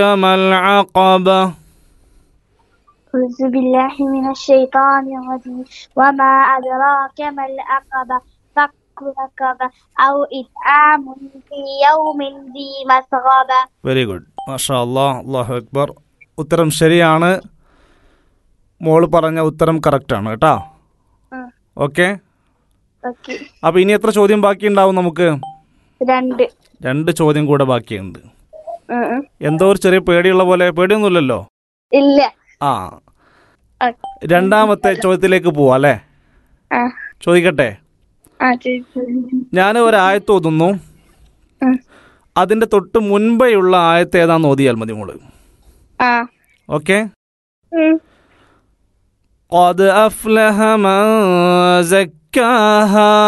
ما العقبة أعوذ بالله من الشيطان الرجيم وما أدراك ما العقبة فك رقبة أو إطعام في يوم ذي مسغبة very good മാഷാ അള്ളാഹ് അള്ളാഹു അക്ബർ ഉത്തരം ശരിയാണ് മോള് പറഞ്ഞ ഉത്തരം കറക്റ്റാണ് കേട്ടോ ഉം. ഓക്കെ ഓക്കെ അപ്പോൾ ഇനി എത്ര ചോദ്യം ബാക്കിയുണ്ടാവും നമുക്ക് രണ്ട് രണ്ട് ചോദ്യം കൂടെ ബാക്കിയുണ്ട് ഉം ഉം. എന്തോ ഒരു ചെറിയ പേടിയുള്ള പോലെ പേടിയൊന്നുമില്ലല്ലോ ഇല്ല ആ ഓക്കെ. രണ്ടാമത്തെ ചോദ്യത്തിലേക്ക് പോവാം അല്ലേ ആ ചോദിക്കട്ടെ ആ ചോദിച്ചോ. ഞാൻ ഒരു ആയത്ത് ഓതുന്നു ഉം. അതിൻ്റെ തൊട്ട് മുൻപെയുള്ള ആയത്ത് ഏതാന്ന് ഓതിയാൽ മതി മോള് ആ ഓക്കെ ഉം. قد أفلح من زكاها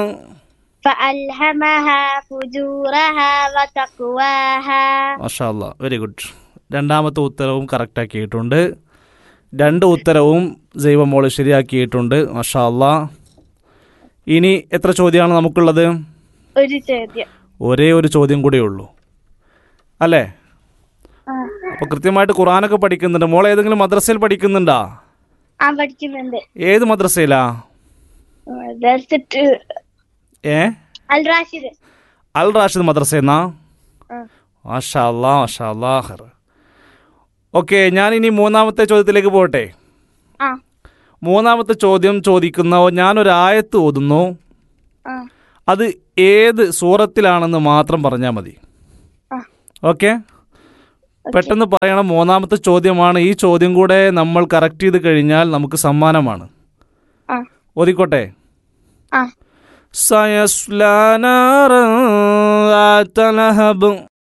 فألهمها فجورها وتقواها മാഷാ അല്ലാ വെരി ഗുഡ് രണ്ടാമത്തെ ഉത്തരവും കറക്റ്റാക്കിയിട്ടുണ്ട് രണ്ട് ഉത്തരവും ജൈവമോള് ശരിയാക്കിയിട്ടുണ്ട് മാഷാ അല്ലാ ഇനി എത്ര ചോദ്യമാണ് നമുക്കുള്ളത് ഒരു ചോദ്യം ഒരേ ഒരു ചോദ്യം കൂടെ ഉള്ളൂ അല്ലേ ആ അപ്പോൾ കൃത്യമായിട്ട് ഖുറാനൊക്കെ പഠിക്കുന്നുണ്ട് മോൾ ഏതെങ്കിലും മദ്രസയിൽ പഠിക്കുന്നുണ്ടാ ആ പഠിക്കുന്നുണ്ട് ഏത് മദ്രസയിലാ ദർസിട്ട് ഏ അൽ റാഷിദ് അൽ റാഷിദ് മദ്രസയെന്നാ ആ. മാഷാ അല്ലാ മാഷാ അല്ലാ ഖൈർ ഓക്കെ ഞാൻ ഇനി മൂന്നാമത്തെ ചോദ്യത്തിലേക്ക് പോകട്ടെ ആ മൂന്നാമത്തെ ചോദ്യം ചോദിക്കുന്ന ഞാനൊരു ആയത്ത് ഓതുന്നു ആ അത് ഏത് സൂറത്തിലാണെന്ന് മാത്രം പറഞ്ഞാൽ മതി ആ ഓക്കെ പെട്ടെന്ന് പറയണം മൂന്നാമത്തെ ചോദ്യമാണ് ഈ ചോദ്യം കൂടെ നമ്മൾ കറക്റ്റ് ചെയ്ത് കഴിഞ്ഞാൽ നമുക്ക് സമ്മാനമാണ് ആ ഓതിക്കോട്ടെ ആ سيصلى نارا ذات لهب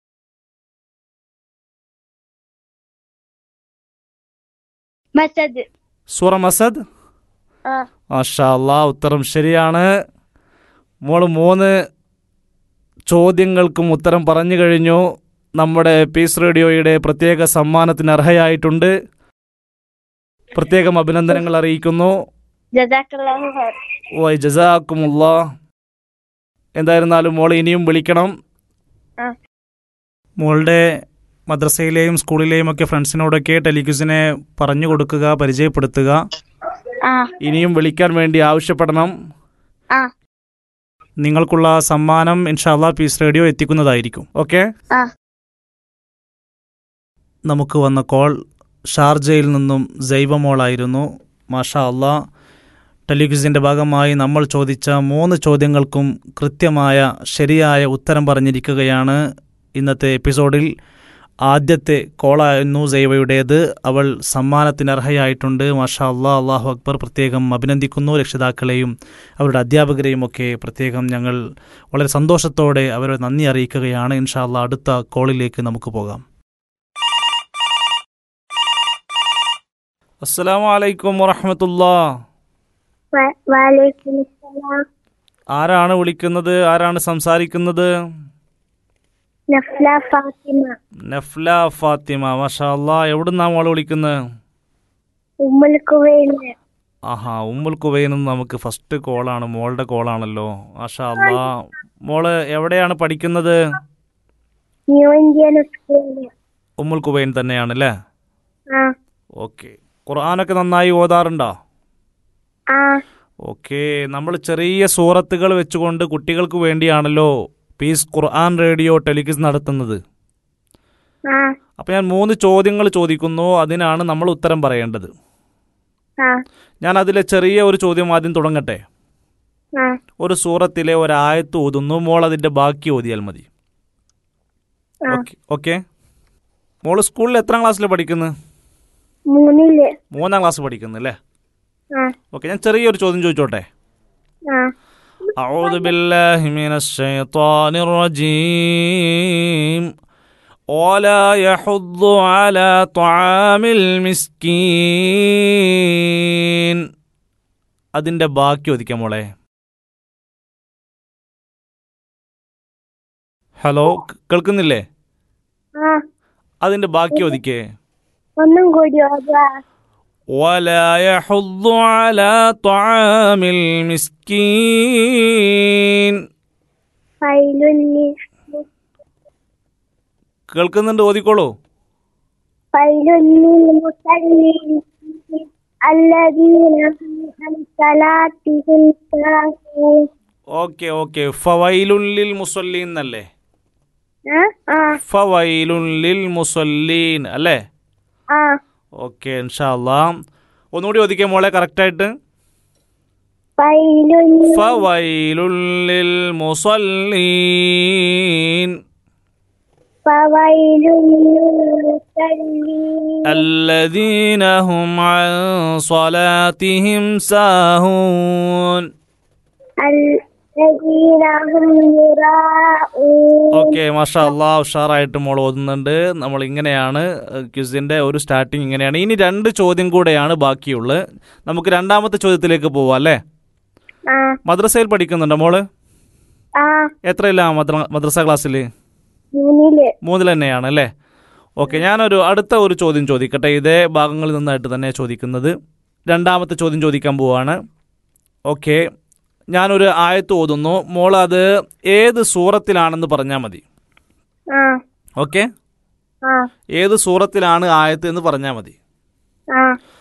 മസദ് സൂറ മസദ് ആ മാഷാ അല്ലാ ഉത്തരം ശരിയാണ് മോള് മൂന്ന് ചോദ്യങ്ങൾക്കും ഉത്തരം പറഞ്ഞു കഴിഞ്ഞു നമ്മുടെ പീസ് റേഡിയോയുടെ പ്രത്യേക സമ്മാനത്തിന് അർഹയായിട്ടുണ്ട് പ്രത്യേകം അഭിനന്ദനങ്ങൾ അറിയിക്കുന്നു ജസാക്കല്ലാഹു ഖൈർ വൈ ജസാക്കുമുള്ള എന്തായിരുന്നാലും മോൾ ഇനിയും വിളിക്കണം ആ മോളുടെ മദ്രസയിലെയും സ്കൂളിലെയും ഒക്കെ ഫ്രണ്ട്സിനോടൊക്കെ ടെലിക്യൂസിനെ പറഞ്ഞു കൊടുക്കുക പരിചയപ്പെടുത്തുക ആ ഇനിയും വിളിക്കാൻ വേണ്ടി ആവശ്യപ്പെടണം ആ നിങ്ങൾക്കുള്ള സമ്മാനം ഇൻഷാല്ലാ പീസ് റേഡിയോ എത്തിക്കുന്നതായിരിക്കും ഓക്കെ ആ നമുക്ക് വന്ന കോൾ ഷാർജയിൽ നിന്നും ജൈവമോളായിരുന്നു മാഷാ അള്ളാ ടെലിക്വിസിൻ്റെ ഭാഗമായി നമ്മൾ ചോദിച്ച മൂന്ന് ചോദ്യങ്ങൾക്കും കൃത്യമായ ശരിയായ ഉത്തരം പറഞ്ഞിരിക്കുകയാണ് ഇന്നത്തെ എപ്പിസോഡിൽ ആദ്യത്തെ കോളായിരുന്നു സൈവയുടേത് അവൾ സമ്മാനത്തിന് അർഹയായിട്ടുണ്ട് മാഷാ അള്ളാ അള്ളാഹു അക്ബർ പ്രത്യേകം അഭിനന്ദിക്കുന്നു രക്ഷിതാക്കളെയും അവരുടെ അധ്യാപകരെയും ഒക്കെ പ്രത്യേകം ഞങ്ങൾ വളരെ സന്തോഷത്തോടെ അവരെ നന്ദി അറിയിക്കുകയാണ് ഇൻഷാ അള്ളാ അടുത്ത കോളിലേക്ക് നമുക്ക് പോകാം അസ്സലാമു അലൈക്കും വറഹമത്തുല്ലാ വ- വലൈക്കും അസ്സലാം ആരാണ് വിളിക്കുന്നത് ആരാണ് സംസാരിക്കുന്നത് നഫ്ല ഫാത്തിമ നഫ്ല ഫാത്തിമ മാഷാ അല്ലാ എവിടുന്നാ മോള് വിളിക്കുന്നത് ഉമ്മുൽ കുവൈന് ആഹാ ഉമ്മുൽ കുവൈനിൽ നിന്ന് നമുക്ക് ഫസ്റ്റ് കോളാണ് മോളുടെ കോളാണല്ലോ മാഷാ അല്ലാ മോള് എവിടെയാണ് പഠിക്കുന്നത് ന്യൂ ഇന്ത്യൻ സ്കൂളില് ഉമ്മുൽ കുവൈൻ തന്നെയാണല്ലേ ആ ഓക്കെ ഖുർആാനൊക്കെ നന്നായി ഓതാറുണ്ടോ ആ ഓക്കെ നമ്മൾ ചെറിയ സൂറത്തുകൾ വെച്ചുകൊണ്ട് കുട്ടികൾക്ക് വേണ്ടിയാണല്ലോ പീസ് ഖുർആൻ റേഡിയോ ടെലിക്വിസ് നടത്തുന്നത് ആ അപ്പോൾ ഞാൻ മൂന്ന് ചോദ്യങ്ങൾ ചോദിക്കുന്നു അതിനാണ് നമ്മൾ ഉത്തരം പറയേണ്ടത് ആ ഞാൻ അതിലെ ചെറിയ ഒരു ചോദ്യം ആദ്യം തുടങ്ങട്ടെ ആ ഒരു സൂറത്തിലെ ഒരായത്ത് ഓതുന്നു മോൾ അതിൻ്റെ ബാക്കി ഓതിയാൽ മതി ആ. ഓക്കെ ഓക്കെ മോള് സ്കൂളിൽ എത്രാം ക്ലാസ്സിൽ പഠിക്കുന്നത് മൂന്നില് മൂന്നാം ക്ലാസ് പഠിക്കുന്നു അല്ലേ ആ ഓക്കെ ഞാൻ ചെറിയൊരു ചോദ്യം ചോദിച്ചോട്ടെ ആ أعوذ بالله من الشيطان الرجيم ولا يحض على طعام المسكين അതിൻ്റെ ബാക്കി ഒതിക്കാം മോളെ ഹലോ ക്- കേൾക്കുന്നില്ലേ ആ അതിൻ്റെ ബാക്കി ഒതിക്കേ ഒന്നും കൂടി ഓതാ ولا يحض على طعام المسكين ഫൈലുല്ലി കേൾക്കുന്നുണ്ട് ഓതിക്കോളൂ ويل للمصلين الذين هم عن صلاتهم ساهون ഓക്കെ ഓക്കെ ഫവൈലുല്ലിൽ മുസല്ലീൻ എന്നല്ലേ ആ ആ ഫവൈലുല്ലിൽ മുസല്ലീൻ അല്ലേ ആ ഓക്കെ ഇൻഷാല്ലാ ഒന്നുകൂടി ഒതുക്കിയ മോളെ കറക്റ്റായിട്ട് ويل ഫവൈലുല്ലിൽ മുസല്ലീൻ فويل للمصلين الذين هم عن صلاتهم ساهون الذين هم يراءون ഓക്കെ മാഷാ അല്ലാ ഉഷാറായിട്ട് മോൾ ഓതുന്നുണ്ട് നമ്മൾ ഇങ്ങനെയാണ് ക്വിസിന്റെ ഒരു സ്റ്റാർട്ടിങ് ഇങ്ങനെയാണ് ഇനി രണ്ട് ചോദ്യം കൂടെയാണ് ബാക്കിയുള്ളത് നമുക്ക് രണ്ടാമത്തെ ചോദ്യത്തിലേക്ക് പോവാം അല്ലേ ആ മദ്രസയിൽ പഠിക്കുന്നുണ്ടോ മോള് ആ എത്രയില്ല മദ്ര മദ്രസ ക്ലാസ്സിൽ മൂന്നില് മൂന്നിൽ തന്നെയാണ് അല്ലേ ഓക്കെ ഞാനൊരു അടുത്ത ഒരു ചോദ്യം ചോദിക്കട്ടെ ഇതേ ഭാഗങ്ങളിൽ നിന്നായിട്ട് തന്നെ ചോദിക്കുന്നത് രണ്ടാമത്തെ ചോദ്യം ചോദിക്കാൻ പോവാണ് ഓക്കെ ഞാനൊരു ആയത്ത് ഓതുന്നു മോൾ അത് ഏത് സൂറത്തിലാണെന്ന് പറഞ്ഞാൽ മതി ആ ഓക്കെ ആ ഏത് സൂറത്തിലാണ് ആയത്ത് എന്ന് പറഞ്ഞാൽ മതി